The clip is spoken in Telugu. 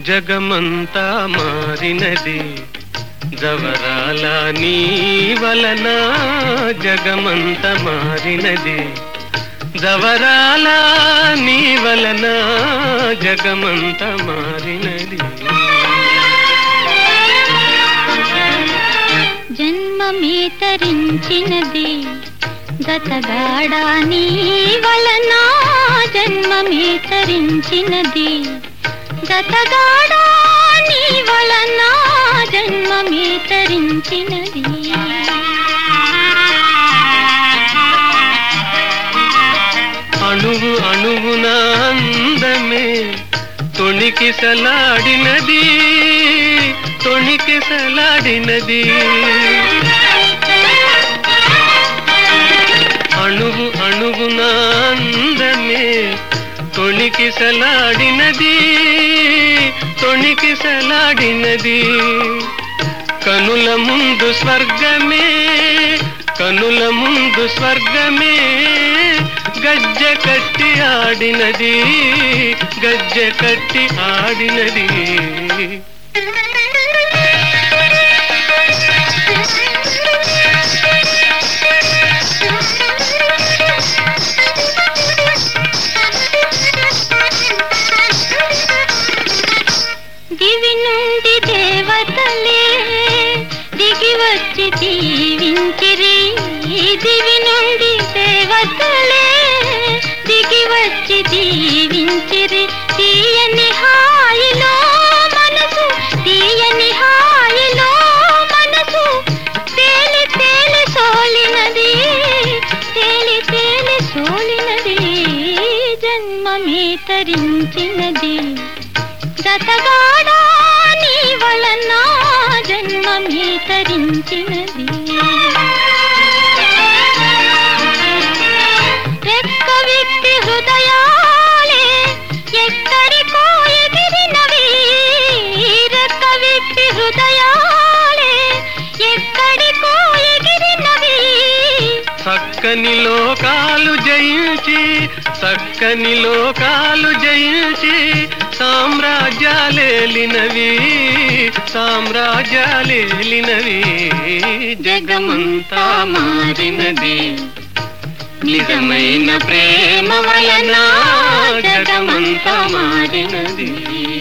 జగమంతా మారినది జవరాల నీ వలన జగమంత మారినది జవరాల నీ వలన జగమంత మారినది జన్మమే తరించినది గతగాడా నీ వలన జన్మమే తరించినది గతగాడా నీ వలన జన్మమే తరించినది అణువు అణువున అందమే తొణికి సలాడినది తొణికి సలాడినది అణువు అణువున అందమే తొణికి సలాడినది తొణికి సలాడినది కనుల ముందు స్వర్గమే కనుల ముందు స్వర్గమే గజ్జె కట్టి ఆడినది గజ్జె కట్టి ఆడినది దివి నుండి దేవతలే దిగి వచ్చి దీవించిరి దివి నుండి దేవతలే దిగి వచ్చి దీవించిరి తీయని హాయిలో మనసు తీయని హాయిలో మనసు తేలి తేలి సోలినది తేలి తేలి సోలినది జన్మమే తరించినది గతగాడా నీ వలన జన్మమే తరించినది రెక్క విప్పి హృదయాలే ఎక్కడికో ఎగిరినవి రెక్క విప్పి హృదయాలే ఎక్కడికో ఎగిరినవి చక్కని లోకాలు జయించి చక్కని లోకాలు జయించి సామ్రాజ్యాలేలినవి సామ్రాజ్యాలేలినవి జగమంతా మారినది నిజమైన ప్రేమ వలన జగమంతా మారినది